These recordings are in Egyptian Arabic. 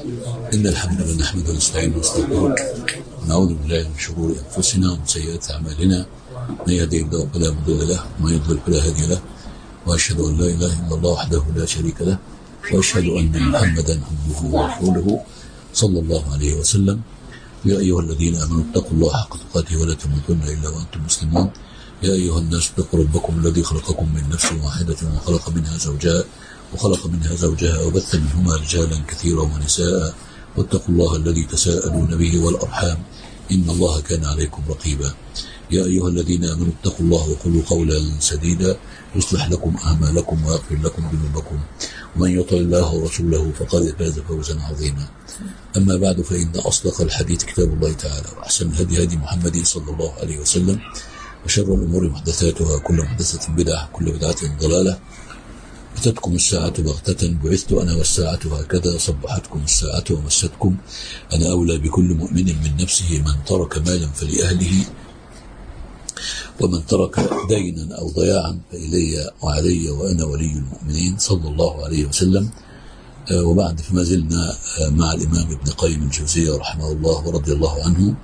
إن الحمد لله نحمده ونستعينه ونستغفره ونعوذ بالله من شرور أنفسنا ومن سيئات أعمالنا من يهده الله فلا مضل له ومن يضلل فلا هادي له وأشهد أن لا إله إلا الله وحده لا شريك له وأشهد أن محمدا عبده ورسوله صلى الله عليه وسلم يا أيها الذين آمنوا اتقوا الله حق تقاته ولا تموتن إلا وأنتم مسلمون يا أيها الناس اتقوا ربكم الذي خلقكم من نفس واحدة وخلق منها زوجها وخلق منها زوجها وبث منهما رجالا كثيرا ونساء واتقوا الله الذي تساءلون به والأرحام إن الله كان عليكم رقيبا يا أيها الذين آمنوا اتقوا الله وقولوا قولا سديدا يصلح لكم أعمالكم ويغفر لكم ذنوبكم ومن يطع الله ورسوله فقد فاز فوزا عظيما أما بعد فإن أصدق الحديث كتاب الله تعالى وأحسن الهدي هدي محمد صلى الله عليه وسلم وشر الأمور محدثاتها كل محدثة بدعة كل بدعة ضلالة أتتكم الساعة بغتة بعثت أنا والساعة هكذا صبحتكم الساعة ومستكم أنا أولى بكل مؤمن من نفسه من ترك مالا فلأهله ومن ترك دينا أو ضياعا فإلي وعلي وأنا ولي المؤمنين صلى الله عليه وسلم وبعد فما زلنا مع الإمام ابن قيم الجوزية رحمه الله ورضي الله عنه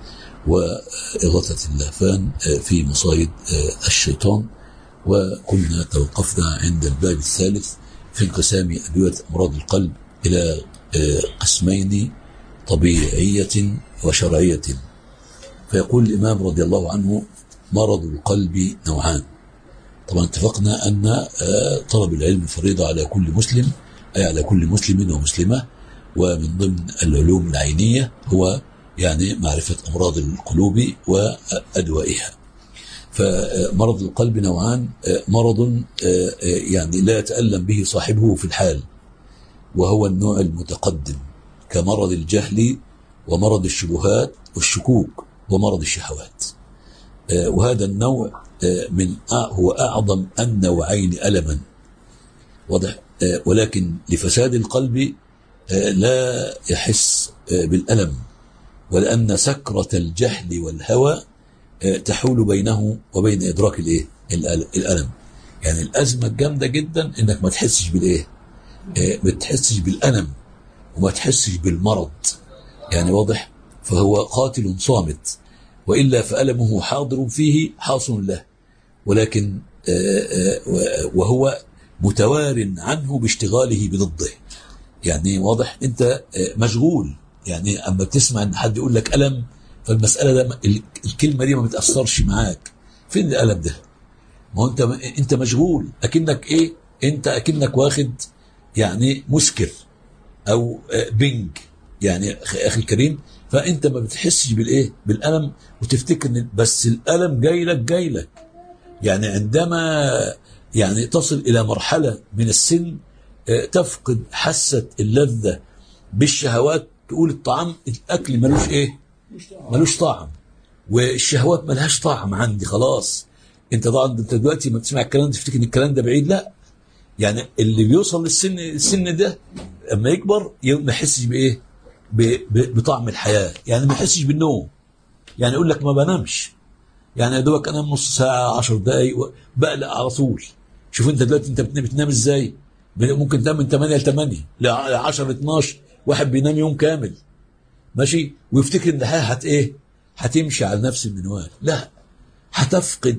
وإغاثة اللهفان في مصايد الشيطان وكنا توقفنا عند الباب الثالث في انقسام أدوية أمراض القلب إلى قسمين طبيعية وشرعية فيقول الإمام رضي الله عنه مرض القلب نوعان طبعا اتفقنا أن طلب العلم فريضة على كل مسلم أي على كل مسلم ومسلمة ومن ضمن العلوم العينية هو يعني معرفة أمراض القلوب وأدوائها فمرض القلب نوعان مرض يعني لا يتألم به صاحبه في الحال وهو النوع المتقدم كمرض الجهل ومرض الشبهات والشكوك ومرض الشهوات وهذا النوع من هو أعظم النوعين ألما واضح ولكن لفساد القلب لا يحس بالألم ولأن سكرة الجهل والهوى تحول بينه وبين إدراك الإيه؟ الألم يعني الأزمة الجامدة جدا إنك ما تحسش بالإيه ما تحسش بالألم وما تحسش بالمرض يعني واضح فهو قاتل صامت وإلا فألمه حاضر فيه حاصل له ولكن وهو متوار عنه باشتغاله بضده يعني واضح انت مشغول يعني اما بتسمع ان حد يقول لك ألم فالمسألة ده الكلمة دي ما بتأثرش معاك فين الألم ده ما هو انت انت مشغول اكنك ايه انت اكنك واخد يعني مسكر او بنج يعني اخي الكريم فانت ما بتحسش بالايه بالالم وتفتكر بس الالم جاي لك جاي لك يعني عندما يعني تصل الى مرحله من السن تفقد حاسه اللذه بالشهوات تقول الطعام الاكل ملوش ايه ملوش طعم والشهوات ملهاش طعم عندي خلاص انت طبعا انت دلوقتي ما تسمع الكلام ده تفتكر ان الكلام ده بعيد لا يعني اللي بيوصل للسن السن ده اما يكبر ما يحسش بايه بطعم الحياه يعني ما يحسش بالنوم يعني يقول لك ما بنامش يعني يا دوبك انام نص ساعه 10 دقائق بقلق على طول شوف انت دلوقتي انت بتنام ازاي ممكن تنام من 8 ل 8 ل 10 12 واحد بينام يوم كامل ماشي ويفتكر ان الحياه هت ايه هتمشي على نفس المنوال لا هتفقد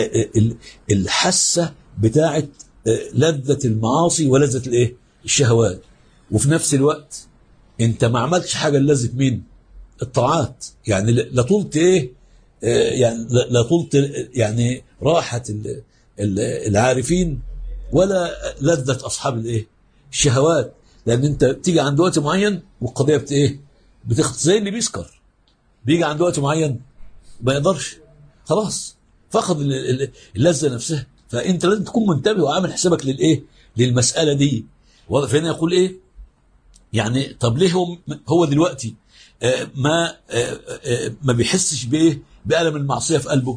الحاسه بتاعه لذه المعاصي ولذه الايه الشهوات وفي نفس الوقت انت ما عملتش حاجه لذة مين الطاعات يعني لا طولت ايه يعني لا طولت يعني راحه العارفين ولا لذة اصحاب الايه الشهوات لان انت بتيجي عند وقت معين والقضيه بت ايه بتخط زي اللي بيسكر بيجي عند وقت معين ما يقدرش خلاص فقد اللذه نفسها فانت لازم تكون منتبه وعامل حسابك للايه للمساله دي فهنا يقول ايه يعني طب ليه هو هو دلوقتي آه ما آه آه ما بيحسش بايه بالم المعصيه في قلبه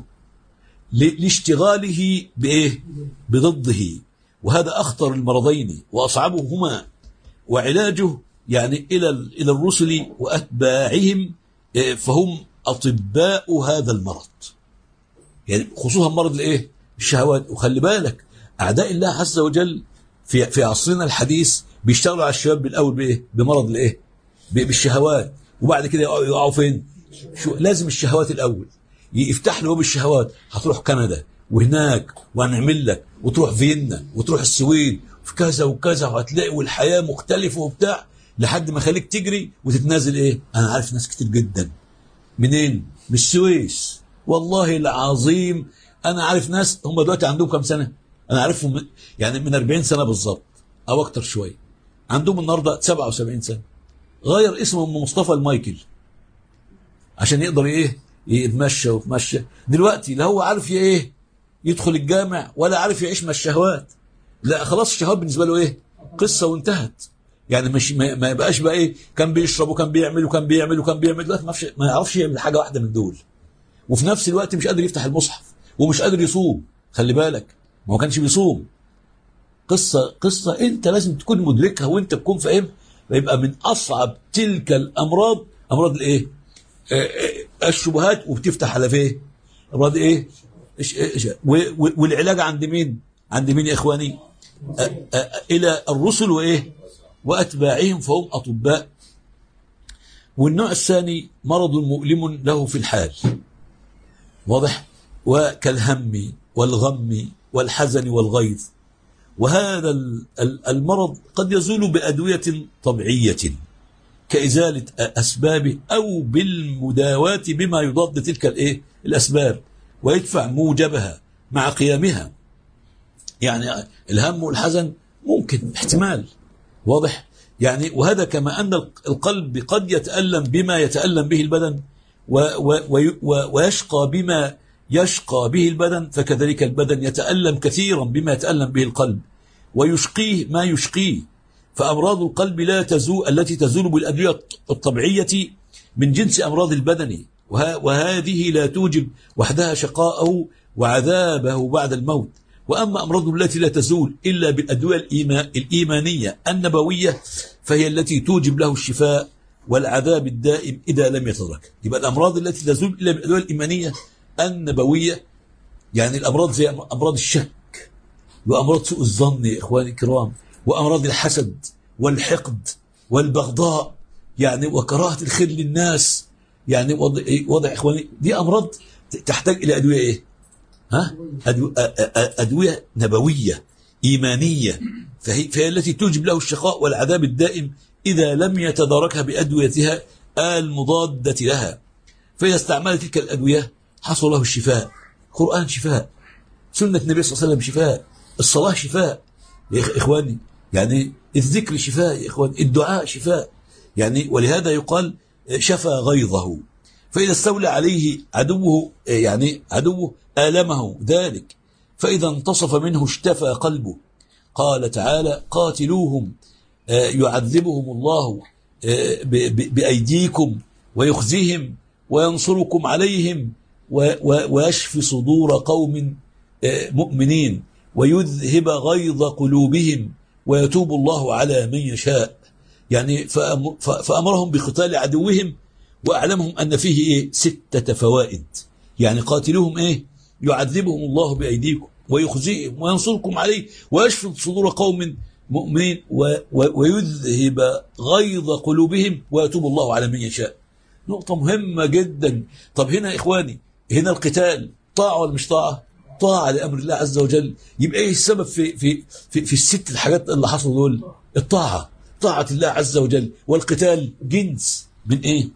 لاشتغاله بايه بضده وهذا اخطر المرضين واصعبهما وعلاجه يعني الى الى الرسل واتباعهم فهم اطباء هذا المرض يعني خصوصا مرض الايه الشهوات وخلي بالك اعداء الله عز وجل في في عصرنا الحديث بيشتغلوا على الشباب بالاول بايه بمرض الايه بالشهوات وبعد كده يقعوا فين شو لازم الشهوات الاول يفتح له باب الشهوات هتروح كندا وهناك وهنعمل لك وتروح فيينا وتروح السويد في كذا وكذا وهتلاقي والحياه مختلفه وبتاع لحد ما خليك تجري وتتنازل ايه انا عارف ناس كتير جدا منين من السويس والله العظيم انا عارف ناس هم دلوقتي عندهم كام سنه انا عارفهم من يعني من 40 سنه بالظبط او اكتر شويه عندهم النهارده 77 سنه غير اسمه من مصطفى المايكل عشان يقدر ايه يتمشى ويتمشى دلوقتي لا هو عارف ايه يدخل الجامع ولا عارف يعيش مع الشهوات لا خلاص الشهوات بالنسبه له ايه قصه وانتهت يعني مش ما ما يبقاش بقى ايه كان بيشرب وكان بيعمل وكان بيعمل وكان بيعمل دلوقتي ما يعرفش ما يعرفش يعمل حاجه واحده من دول وفي نفس الوقت مش قادر يفتح المصحف ومش قادر يصوم خلي بالك ما هو كانش بيصوم قصه قصه انت لازم تكون مدركها وانت تكون فاهم يبقى من اصعب تلك الامراض امراض الايه آه، آه، الشبهات وبتفتح على فين امراض ايه إيش- إيش- و- و- والعلاج عند مين عند مين يا اخواني آه، آه، الى الرسل وايه واتباعهم فهم اطباء والنوع الثاني مرض مؤلم له في الحال واضح وكالهم والغم والحزن والغيظ وهذا ال- ال- المرض قد يزول بأدوية طبيعية كإزالة أسبابه أو بالمداواة بما يضاد تلك الإيه؟ الأسباب ويدفع موجبها مع قيامها يعني الهم والحزن ممكن احتمال واضح يعني وهذا كما أن القلب قد يتألم بما يتألم به البدن و و وي- و ويشقى بما يشقى به البدن فكذلك البدن يتألم كثيرا بما يتألم به القلب ويشقيه ما يشقيه فأمراض القلب لا تزول التي تزول بالأدوية الطبيعية من جنس أمراض البدن وه وهذه لا توجب وحدها شقاءه وعذابه بعد الموت وأما أمراض التي لا تزول إلا بالأدوية الإيما- الإيمانية النبوية فهي التي توجب له الشفاء والعذاب الدائم إذا لم يتدرك يبقى الأمراض التي تزول إلا بالأدوية الإيمانية النبوية يعني الأمراض زي أمراض الشك وأمراض سوء الظن يا إخواني الكرام وأمراض الحسد والحقد والبغضاء يعني وكراهة الخير للناس يعني وضع, وضع إخواني دي أمراض تحتاج إلى أدوية إيه ها أدو- أ- أ- أدوية نبوية إيمانية فهي, فهي التي توجب له الشقاء والعذاب الدائم إذا لم يتداركها بأدويتها المضادة لها فإذا استعمل تلك الأدوية حصل له الشفاء قرآن شفاء سنة النبي صلى الله عليه وسلم شفاء الصلاة شفاء يا إخ- إخواني يعني الذكر شفاء يا إخواني الدعاء شفاء يعني ولهذا يقال شفى غيظه فإذا استولى عليه عدوه يعني عدوه آلمه ذلك فإذا انتصف منه اشتفى قلبه قال تعالى قاتلوهم آه، يعذبهم الله آه، ب- ب- بأيديكم ويخزيهم وينصركم عليهم و- و- ويشفي صدور قوم آه، مؤمنين ويذهب غيظ قلوبهم ويتوب الله على من يشاء يعني فأمر ف- فأمرهم بقتال عدوهم وأعلمهم أن فيه إيه ستة فوائد يعني قاتلوهم إيه يعذبهم الله بأيديكم ويخزيهم وينصركم عليه ويشفي صدور قوم مؤمنين و- و- ويذهب غيظ قلوبهم ويتوب الله على من يشاء نقطة مهمة جدا طب هنا يا إخواني هنا القتال طاعة ولا مش طاعة طاعة لأمر الله عز وجل يبقى إيه السبب في في في, في الست الحاجات اللي حصلوا دول الطاعة طاعة الله عز وجل والقتال جنس من إيه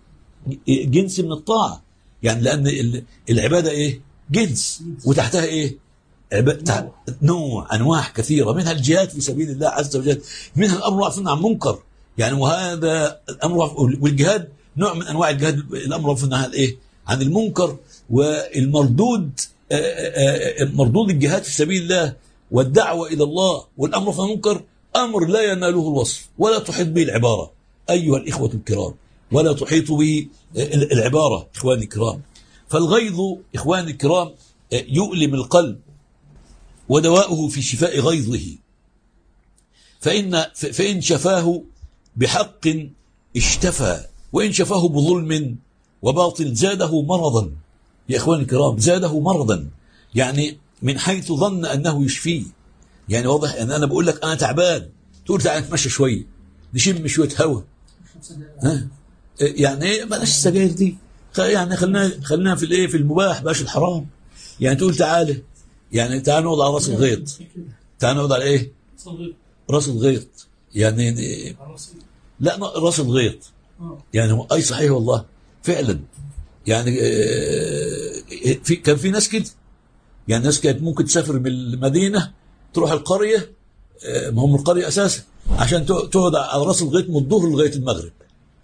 جنس من الطاعة يعني لأن ال- العبادة إيه جنس وتحتها إيه عب- تع- نوع أنواع كثيرة منها الجهاد في سبيل الله عز وجل منها الأمر بالمعروف والنهي عن المنكر يعني وهذا الأمر والجهاد نوع من أنواع الجهاد الأمر بالمعروف والنهي عن إيه عن المنكر والمردود آه، آه، آه، مردود الجهاد في سبيل الله والدعوة إلى الله والأمر في المنكر أمر لا يناله الوصف ولا تحيط به العبارة أيها الإخوة الكرام ولا تحيط به ال- العبارة إخواني الكرام فالغيظ إخواني الكرام آه، يؤلم القلب ودواؤه في شفاء غيظه فإن, ف- فإن شفاه بحق اشتفى وإن شفاه بظلم وباطل زاده مرضا يا إخواني الكرام زاده مرضا يعني من حيث ظن أنه يشفيه يعني واضح أن أنا بقول لك أنا تعبان تقول تعالى نتمشى شوية نشم شوية هوا ها يعني ايه بلاش السجاير دي خ- يعني خلينا خلينا في الايه في المباح بلاش الحرام يعني تقول تعالى يعني تعال نقعد على راس الغيط تعال نقعد على ايه صغير راس الغيط يعني دي- عراسي لا ن- راس الغيط اه يعني هو اي صحيح والله فعلا يعني آه، في كان في ناس كده يعني ناس كانت ممكن تسافر من المدينه تروح القريه آه، ما هم القريه اساسا عشان تق- تقعد على راس الغيط من الظهر لغايه المغرب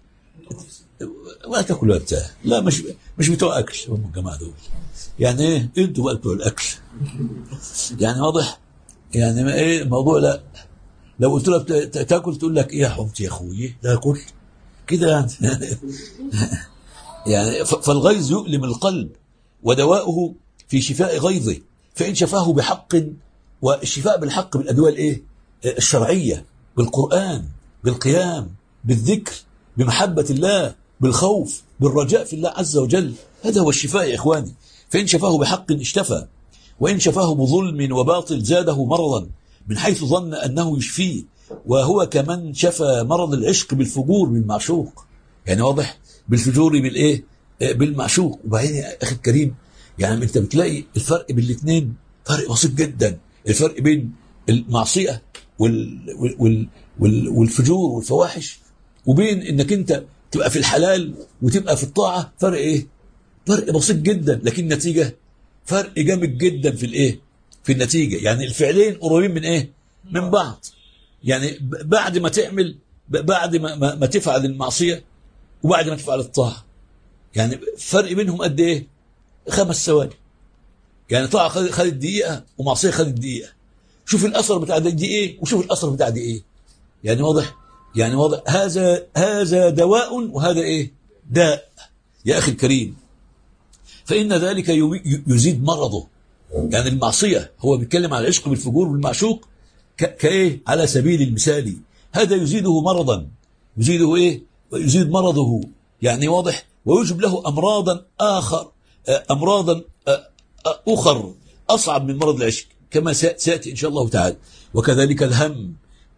ولا تاكل ولا بتاع لا مش مش بتوع اكل هم الجماعه دول يعني ايه انتوا بقى بتوع الاكل يعني واضح يعني ما ايه الموضوع لا لو قلت لها بت- تاكل تقول لك ايه يا حمتي يا اخوي تاكل كده يعني يعني ف- فالغيظ يؤلم القلب ودواؤه في شفاء غيظه فإن شفاه بحق والشفاء بالحق بالأدوية الإيه؟ الشرعية بالقرآن بالقيام بالذكر بمحبة الله بالخوف بالرجاء في الله عز وجل هذا هو الشفاء يا إخواني فإن شفاه بحق اشتفى وإن شفاه بظلم وباطل زاده مرضا من حيث ظن أنه يشفيه وهو كمن شفى مرض العشق بالفجور بالمعشوق يعني واضح بالفجور بالايه آه، بالمعشوق وبعدين يا اخي الكريم يعني انت بتلاقي الفرق بين الاثنين فرق بسيط جدا الفرق بين المعصيه وال وال وال وال والفجور والفواحش وبين انك انت تبقى في الحلال وتبقى في الطاعه فرق ايه فرق بسيط جدا لكن النتيجه فرق جامد جدا في الايه في النتيجه يعني الفعلين قريبين من ايه من بعض يعني ب- بعد ما تعمل ب- بعد ما, ما, ما تفعل المعصيه وبعد ما تفعل الطاعة يعني فرق بينهم قد ايه خمس ثواني يعني طاعة خد- خدت دقيقة ومعصية خدت دقيقة شوف الأثر بتاع دي ايه وشوف الأثر بتاع دي ايه يعني واضح يعني واضح هذا هذا دواء وهذا ايه داء يا أخي الكريم فإن ذلك يمي- يزيد مرضه يعني المعصية هو بيتكلم على العشق بالفجور بالمعشوق ك- كايه على سبيل المثال هذا يزيده مرضا يزيده ايه ويزيد مرضه يعني واضح ويوجب له امراضا اخر آه، امراضا آه، آه، اخر اصعب من مرض العشق كما سي- سياتي ان شاء الله تعالى وكذلك الهم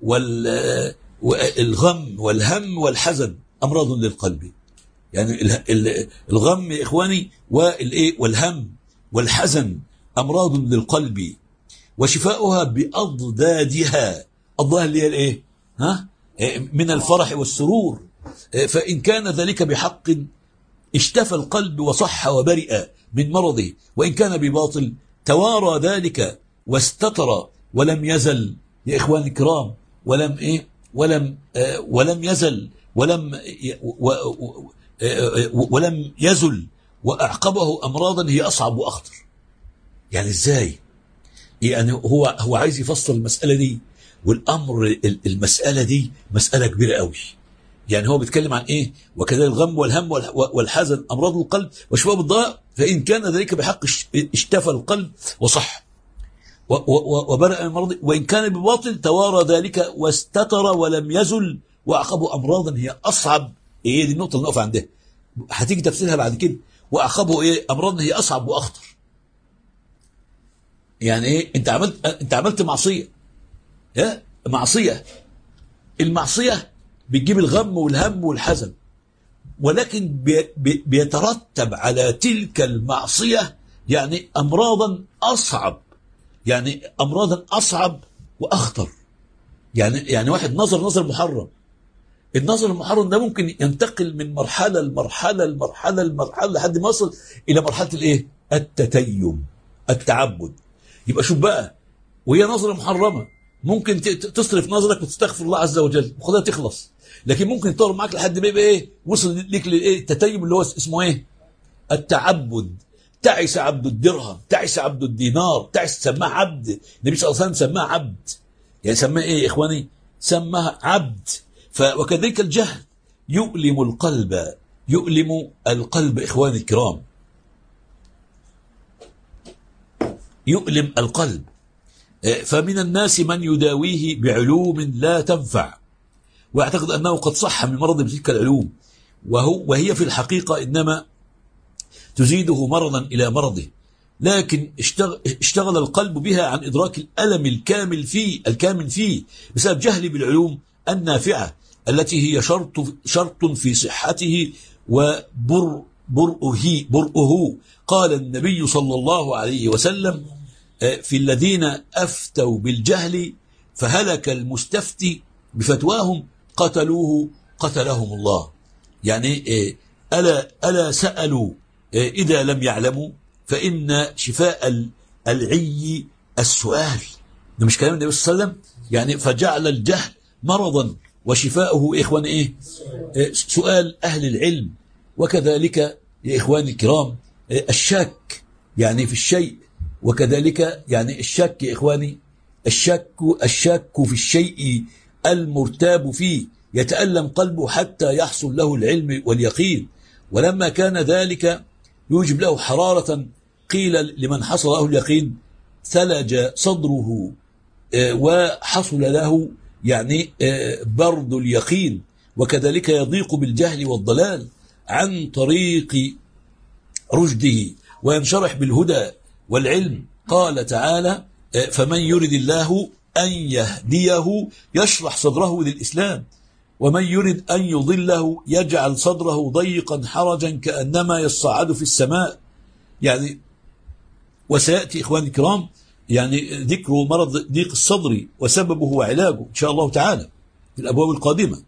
والغم والهم والحزن امراض للقلب يعني ال- ال- الغم يا اخواني والايه والهم والحزن امراض للقلب وشفاؤها باضدادها الضاد اللي هي الايه ها إيه، من الفرح والسرور إيه، فان كان ذلك بحق اشتفى القلب وصح وبرئ من مرضه وان كان بباطل توارى ذلك واستتر ولم يزل يا اخواني الكرام ولم ايه ولم آه ولم يزل ولم ي- و و آه، ولم يزل واعقبه امراضا هي اصعب واخطر يعني ازاي يعني هو هو عايز يفسر المسألة دي والأمر ال- المسألة دي مسألة كبيرة قوي يعني هو بيتكلم عن إيه وكذلك الغم والهم والح- والحزن أمراض القلب وشباب الضاء فإن كان ذلك بحق اش- اشتفى القلب وصح و- و- و- وبرأ من مرضه وإن كان بباطل توارى ذلك واستتر ولم يزل وأعقبه أمراضا هي أصعب إيه دي النقطة اللي نقف عندها هتيجي تفسيرها بعد كده وأعقبه إيه أمراض هي أصعب وأخطر يعني ايه انت عملت انت عملت معصيه يا معصيه المعصيه بتجيب الغم والهم والحزن ولكن بي بي بيترتب على تلك المعصيه يعني امراضا اصعب يعني امراضا اصعب واخطر يعني يعني واحد نظر نظر محرم النظر المحرم ده ممكن ينتقل من مرحله لمرحله لمرحله لمرحله لحد ما يصل الى مرحله الايه التتيم التعبد يبقى شوف بقى وهي نظرة محرمة ممكن ت- ت- تصرف نظرك وتستغفر الله عز وجل وخدها تخلص لكن ممكن تطول معاك لحد ما يبقى ايه وصل ليك للايه التتيم اللي هو اسمه ايه التعبد تعس عبد الدرهم تعس عبد الدينار تعس سماه عبد النبي صلى الله عليه وسلم سماه عبد يعني سماه ايه يا اخواني سماه عبد ف وكذلك الجهل يؤلم القلب يؤلم القلب اخواني الكرام يؤلم القلب آه، فمن الناس من يداويه بعلوم لا تنفع واعتقد انه قد صح من مرض بتلك العلوم وهو وهي في الحقيقه انما تزيده مرضا الى مرضه لكن اشتغل, اشتغل القلب بها عن ادراك الالم الكامل فيه الكامل فيه بسبب جهله بالعلوم النافعه التي هي شرط شرط في صحته وبرؤه برؤه قال النبي صلى الله عليه وسلم آه، في الذين أفتوا بالجهل فهلك المستفتي بفتواهم قتلوه قتلهم الله يعني آه، ألا, ألا سألوا آه، إذا لم يعلموا فإن شفاء العي السؤال ده مش كلام النبي صلى الله عليه وسلم يعني فجعل الجهل مرضا وشفاؤه إخوان إيه سؤال أهل العلم وكذلك يا إخواني الكرام الشك يعني في الشيء وكذلك يعني الشك يا إخواني الشك الشك في الشيء المرتاب فيه يتألم قلبه حتى يحصل له العلم واليقين ولما كان ذلك يوجب له حرارة قيل لمن حصل له اليقين ثلج صدره آه، وحصل له يعني آه، برد اليقين وكذلك يضيق بالجهل والضلال عن طريق رشده وينشرح بالهدى والعلم قال تعالى آه، فمن يرد الله أن يهديه يشرح صدره للإسلام ومن يرد أن يضله يجعل صدره ضيقا حرجا كأنما يصعد في السماء يعني وسيأتي إخواني الكرام يعني ذكر مرض ضيق الصدر وسببه وعلاجه إن شاء الله تعالى في الأبواب القادمة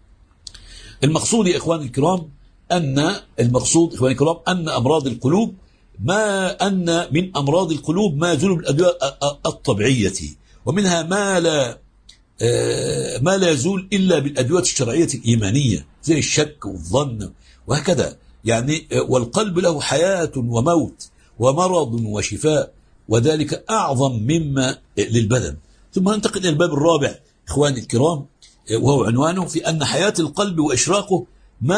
المقصود يا إخواني الكرام أن المقصود إخواني الكرام أن أمراض القلوب ما أن من أمراض القلوب ما يزول بالأدوية الطبيعية ومنها ما لا آه، ما لا يزول إلا بالأدوية الشرعية الإيمانية زي الشك والظن وهكذا يعني آه، والقلب له حياة وموت ومرض وشفاء وذلك أعظم مما للبدن ثم ننتقل إلى الباب الرابع إخواني الكرام آه، وهو عنوانه في أن حياة القلب وإشراقه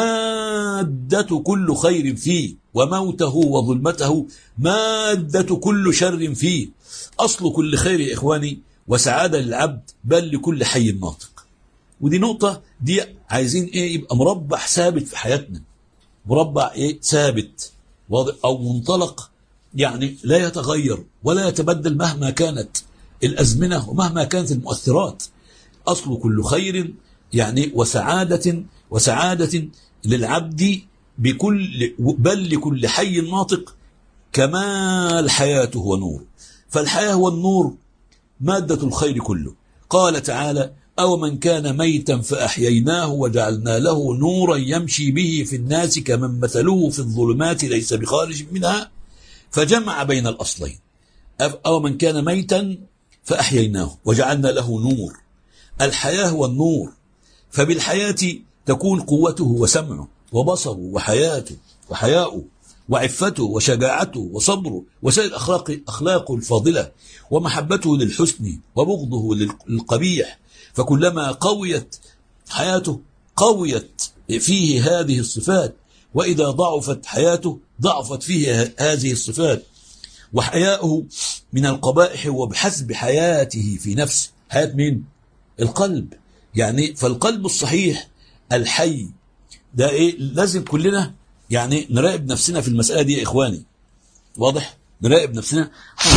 مادة كل خير فيه وموته وظلمته مادة كل شر فيه أصل كل خير يا إخواني وسعادة للعبد بل لكل حي ناطق ودي نقطة دي عايزين إيه يبقى مربع ثابت في حياتنا مربع إيه ثابت أو منطلق يعني لا يتغير ولا يتبدل مهما كانت الأزمنة ومهما كانت المؤثرات أصل كل خير يعني وسعادة وسعادة للعبد بكل بل لكل حي ناطق كمال حياته ونور فالحياة والنور مادة الخير كله قال تعالى أو من كان ميتا فأحييناه وجعلنا له نورا يمشي به في الناس كمن مثله في الظلمات ليس بخارج منها فجمع بين الأصلين أو من كان ميتا فأحييناه وجعلنا له نور الحياة والنور فبالحياة تكون قوته وسمعه وبصره وحياته وحياؤه وعفته وشجاعته وصبره وسائر أخلاق أخلاقه الفاضلة ومحبته للحسن وبغضه للقبيح فكلما قويت حياته قويت فيه هذه الصفات وإذا ضعفت حياته ضعفت فيه هذه الصفات وحياؤه من القبائح وبحسب حياته في نفسه حياة مين؟ القلب يعني فالقلب الصحيح الحي ده ايه لازم كلنا يعني نراقب نفسنا في المسألة دي يا إخواني واضح نراقب نفسنا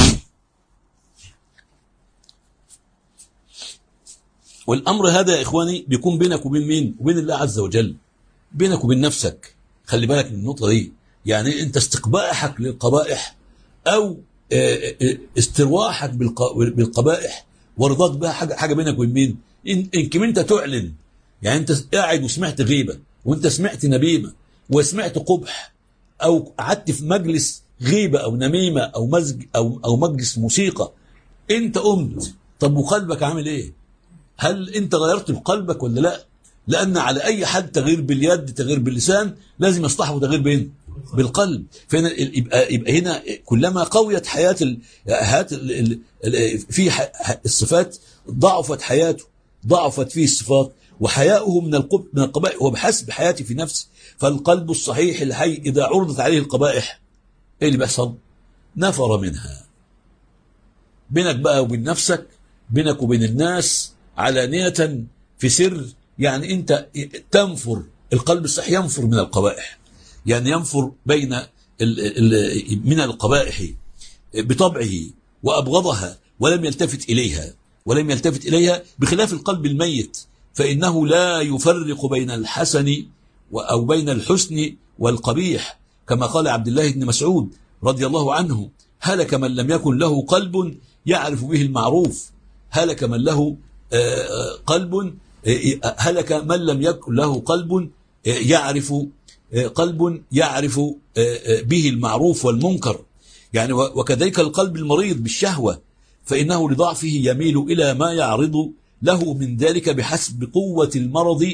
والأمر هذا يا إخواني بيكون بينك وبين مين وبين الله عز وجل بينك وبين نفسك خلي بالك من النقطة دي يعني أنت استقبائحك للقبائح أو آه، آه، استرواحك بالقبائح ورضاك بها حاجة, حاجة بينك وبين مين إن, إن كم أنت تعلن يعني أنت قاعد وسمعت غيبة وأنت سمعت نبيمة وسمعت قبح أو قعدت في مجلس غيبة أو نميمة أو مزج أو, أو مجلس موسيقى أنت قمت طب وقلبك عامل إيه هل أنت غيرت بقلبك ولا لا لأن على أي حد تغيير باليد تغيير باللسان لازم يصطحبه تغيير بين بالقلب فهنا يبقى, يبقى هنا كلما قويت حياة ال ال ال في الصفات ضعفت حياته ضعفت فيه الصفات وحياؤه من القب من القبائح وبحسب حياتي في نفسي فالقلب الصحيح الحي إذا عرضت عليه القبائح إيه اللي بيحصل نفر منها بينك بقى وبين نفسك بينك وبين الناس علانية في سر يعني أنت تنفر القلب الصحيح ينفر من القبائح يعني ينفر بين من القبائح بطبعه وأبغضها ولم يلتفت إليها ولم يلتفت إليها بخلاف القلب الميت فإنه لا يفرق بين الحسن أو بين الحسن والقبيح كما قال عبد الله بن مسعود رضي الله عنه هلك من لم يكن له قلب يعرف به المعروف هلك من له قلب هلك من لم يكن له قلب يعرف قلب يعرف به المعروف والمنكر يعني وكذلك القلب المريض بالشهوة فإنه لضعفه يميل إلى ما يعرض له من ذلك بحسب قوة المرض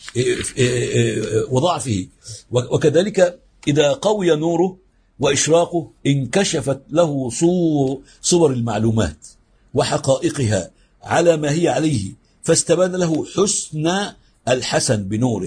وضعفه وكذلك إذا قوي نوره وإشراقه انكشفت له صور المعلومات وحقائقها على ما هي عليه فاستبان له حسن الحسن بنوره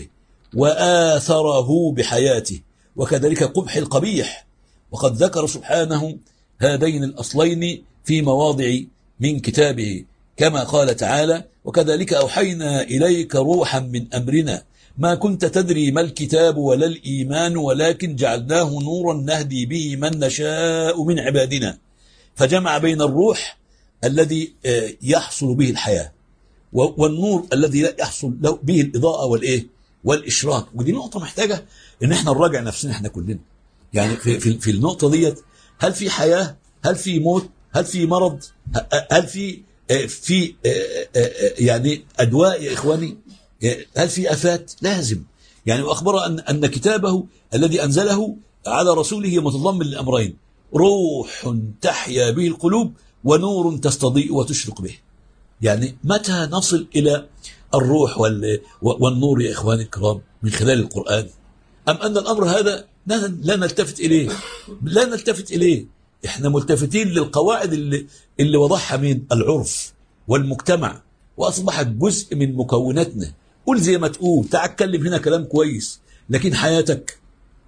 وآثره بحياته وكذلك قبح القبيح وقد ذكر سبحانه هذين الأصلين في مواضع من كتابه كما قال تعالى وكذلك أوحينا إليك روحا من أمرنا ما كنت تدري ما الكتاب ولا الإيمان ولكن جعلناه نورا نهدي به من نشاء من عبادنا فجمع بين الروح الذي يحصل به الحياة والنور الذي يحصل به الإضاءة والإيه والإشراك ودي نقطة محتاجة إن إحنا نراجع نفسنا إحنا كلنا يعني في, في, في النقطة ديت هل في حياة هل في موت هل في مرض هل في في يعني أدواء يا إخواني هل في أفات لازم يعني وأخبر أن, أن كتابه الذي أنزله على رسوله متضمن لأمرين روح تحيا به القلوب ونور تستضيء وتشرق به يعني متى نصل إلى الروح والنور يا إخواني الكرام من خلال القرآن أم أن الأمر هذا لا نلتفت إليه لا نلتفت إليه إحنا ملتفتين للقواعد اللي, اللي وضعها من العرف والمجتمع وأصبحت جزء من مكوناتنا قول زي ما تقول تعال اتكلم هنا كلام كويس لكن حياتك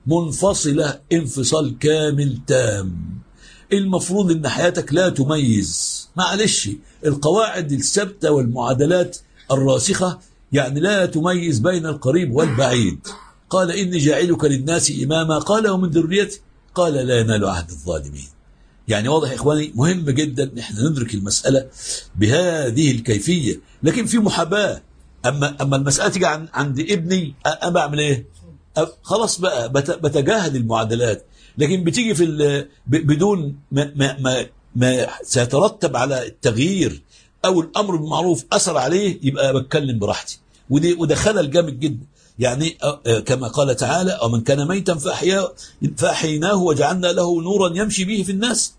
منفصلة انفصال كامل تام المفروض ان حياتك لا تميز معلش القواعد الثابته والمعادلات الراسخة يعني لا تميز بين القريب والبعيد قال إني جاعلك للناس إماما قال ومن ذريتي قال لا ينال عهد الظالمين يعني واضح إخواني مهم جدا نحن ندرك المسألة بهذه الكيفية لكن في محاباة أما, أما المسألة تيجي عند ابني أنا بعمل إيه خلاص بقى بتجاهل المعادلات لكن بتيجي في بدون ما, ما, ما, ما سيترتب على التغيير او الامر بالمعروف اثر عليه يبقى بتكلم براحتي ودي وده خلل جامد جدا يعني كما قال تعالى ومن كان ميتا فأحيا فأحيناه وجعلنا له نورا يمشي به في الناس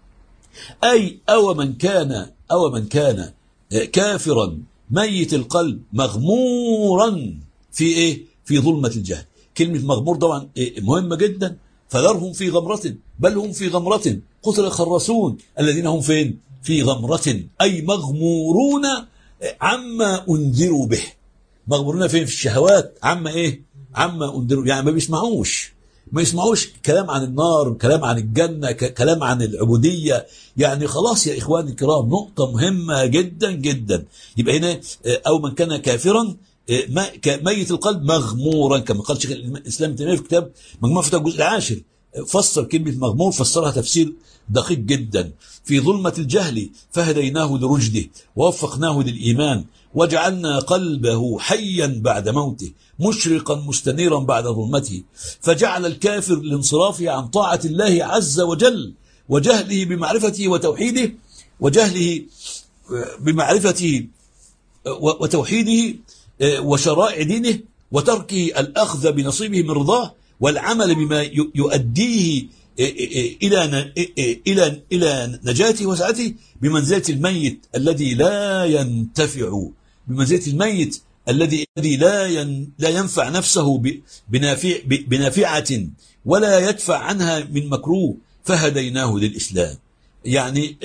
أي أو من كان أو من كان كافرا ميت القلب مغمورا في إيه في ظلمة الجهل كلمة مغمور طبعا مهمة جدا فذرهم في غمرة بل هم في غمرة قتل الخرسون الذين هم فين في غمرة أي مغمورون عما أنذروا به مغمورون فين في الشهوات عما إيه عما أنذروا يعني ما بيسمعوش ما يسمعوش كلام عن النار كلام عن الجنة كلام عن العبودية يعني خلاص يا إخواني الكرام نقطة مهمة جدا جدا يبقى هنا أو من كان كافرا ميت القلب مغمورا كما قال شيخ الإسلام تيمية في كتاب مجموعة فتاة الجزء العاشر فسر كلمة مغمور فسرها تفسير دقيق جدا في ظلمة الجهل فهديناه لرشده ووفقناه للإيمان وجعلنا قلبه حيا بعد موته مشرقا مستنيرا بعد ظلمته فجعل الكافر لانصرافه عن طاعة الله عز وجل وجهله بمعرفته وتوحيده وجهله بمعرفته وتوحيده وشرائع دينه وتركه الأخذ بنصيبه من رضاه والعمل بما يؤديه إلى إلى إلى نجاته وسعته بمنزلة الميت الذي لا ينتفع بمنزلة الميت الذي الذي لا لا ينفع نفسه بنافع بنافعة ولا يدفع عنها من مكروه فهديناه للإسلام يعني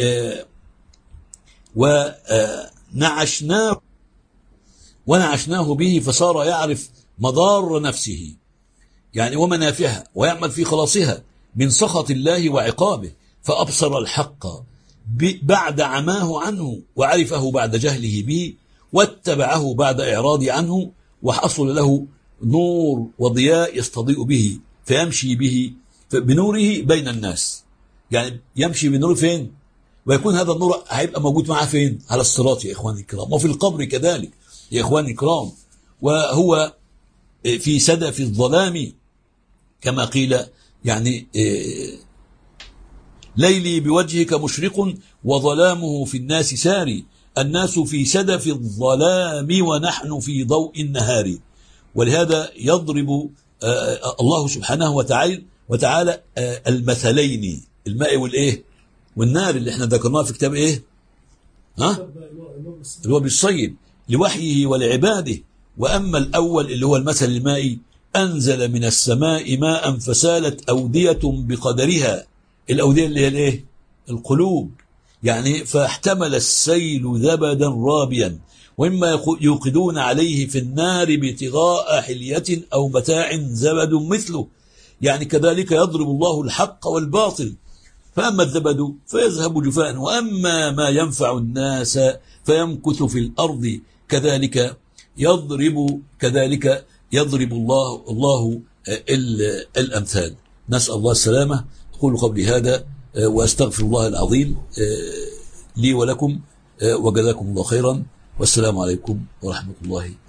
ونعشناه ونعشناه به فصار يعرف مضار نفسه يعني ومنافعها ويعمل في خلاصها من سخط الله وعقابه فأبصر الحق بعد عماه عنه وعرفه بعد جهله به واتبعه بعد إعراض عنه وحصل له نور وضياء يستضيء به فيمشي به بنوره بين الناس يعني يمشي بنوره فين ويكون هذا النور هيبقى موجود معه فين على الصراط يا إخواني الكرام وفي القبر كذلك يا إخواني الكرام وهو في سدف الظلام كما قيل يعني ليلي بوجهك مشرق وظلامه في الناس ساري الناس في سدف الظلام ونحن في ضوء النهار ولهذا يضرب الله سبحانه وتعالى وتعالى المثلين الماء والايه والنار اللي احنا ذكرناه في كتاب ايه ها اللي هو بالصيد لوحيه ولعباده واما الاول اللي هو المثل المائي انزل من السماء ماء فسالت اوديه بقدرها الاوديه اللي هي الايه القلوب يعني فاحتمل السيل زبدا رابيا وإما يوقدون عليه في النار ابتغاء حلية أو متاع زبد مثله يعني كذلك يضرب الله الحق والباطل فأما الزبد فيذهب جفاء وأما ما ينفع الناس فيمكث في الأرض كذلك يضرب كذلك يضرب الله الله الأمثال نسأل الله السلامة أقول قبل هذا وأستغفر الله العظيم لي ولكم وجزاكم الله خيرا والسلام عليكم ورحمة الله